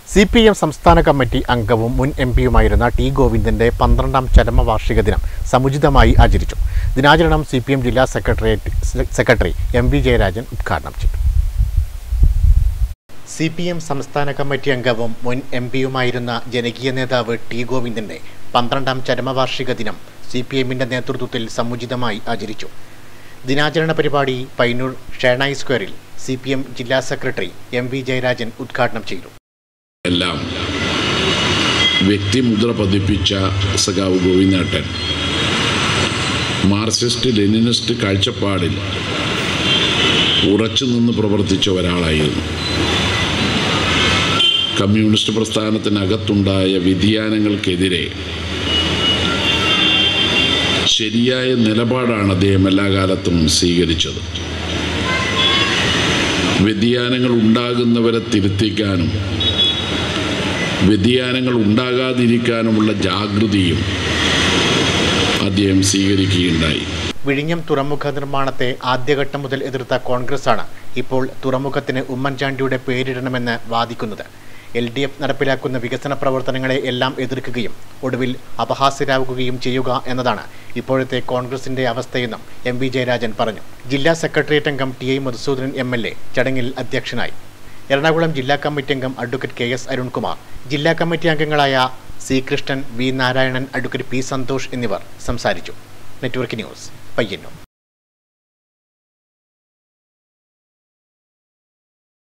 C P M സംസ്ഥാന committee അംഗവും മുൻ എം പിയുമായിരുന്ന ടി ഗോവിന്ദന്റെ പന്ത്രണ്ടാം ചരമവാർഷിക ദിനം സമുചിതമായി ആചരിച്ചു ദിനാചരണം സി പി എം ജില്ലാ secretariat secretary M V Jayarajan ഉദ്ഘാടനം ചെയ്തു സി പി എം സംസ്ഥാന കമ്മിറ്റി അംഗവും മുൻ എം പിയുമായിരുന്ന ജനകീയ നേതാവ് ടി ഗോവിന്ദന്റെ പന്ത്രണ്ടാം ചരമവാർഷിക ദിനം സി പി എമ്മിന്റെ നേതൃത്വത്തിൽ സമുചിതമായി ആചരിച്ചു ദിനാചരണ പരിപാടി പൈനൂർ ഷേണായി സ്ക്വയറിൽ സി പി എം ജില്ലാ സെക്രട്ടറി എം വി ജയരാജൻ ഉദ്ഘാടനം ചെയ്തു എല്ലാം വ്യക്തിമുദ്ര പതിപ്പിച്ച സഖാവ് ഗോവിന്ദേട്ടൻ മാർക്സിസ്റ്റ് ലെനിനിസ്റ്റ് കാഴ്ചപ്പാടിൽ ഉറച്ചു നിന്ന് പ്രവർത്തിച്ച ഒരാളായിരുന്നു കമ്മ്യൂണിസ്റ്റ് പ്രസ്ഥാനത്തിനകത്തുണ്ടായ വ്യതിയാനങ്ങൾക്കെതിരെ ശരിയായ നിലപാടാണ് അദ്ദേഹം എല്ലാ കാലത്തും സ്വീകരിച്ചത് വ്യതിയാനങ്ങൾ ഉണ്ടാകുന്നവരെ തിരുത്തിക്കാനും വ്യതിയാനങ്ങൾ ഉണ്ടാകാതിരിക്കാനുമുള്ള ജാഗ്രതയും അദ്ദേഹം സ്വീകരിക്കുകയുണ്ടായി വിഴിഞ്ഞം തുറമുഖ നിർമ്മാണത്തെ ആദ്യഘട്ടം മുതൽ എതിർത്ത കോൺഗ്രസാണ് ഇപ്പോൾ തുറമുഖത്തിന് ഉമ്മൻചാണ്ടിയുടെ പേരിടണമെന്ന് വാദിക്കുന്നത് എൽ ഡി എഫ് നടപ്പിലാക്കുന്ന വികസന പ്രവർത്തനങ്ങളെ എല്ലാം എതിർക്കുകയും ഒടുവിൽ അപഹാസ്യരാകുകയും ചെയ്യുക എന്നതാണ് ഇപ്പോഴത്തെ കോൺഗ്രസിന്റെ അവസ്ഥയെന്നും എം വി ജയരാജൻ പറഞ്ഞു ജില്ലാ സെക്രട്ടേറിയറ്റ് അംഗം T I Madhusoodanan M L A ചടങ്ങിൽ അധ്യക്ഷനായി എറണാകുളം ജില്ലാ കമ്മിറ്റി അംഗം അഡ്വക്കേറ്റ് കെ എസ് അരുൺകുമാർ ജില്ലാ കമ്മിറ്റി അംഗങ്ങളായ C Krishnan V Narayanan advocate P Santhosh എന്നിവർ സംസാരിച്ചു നെറ്റ്വർക്ക് ന്യൂസ് പയ്യന്നൂർ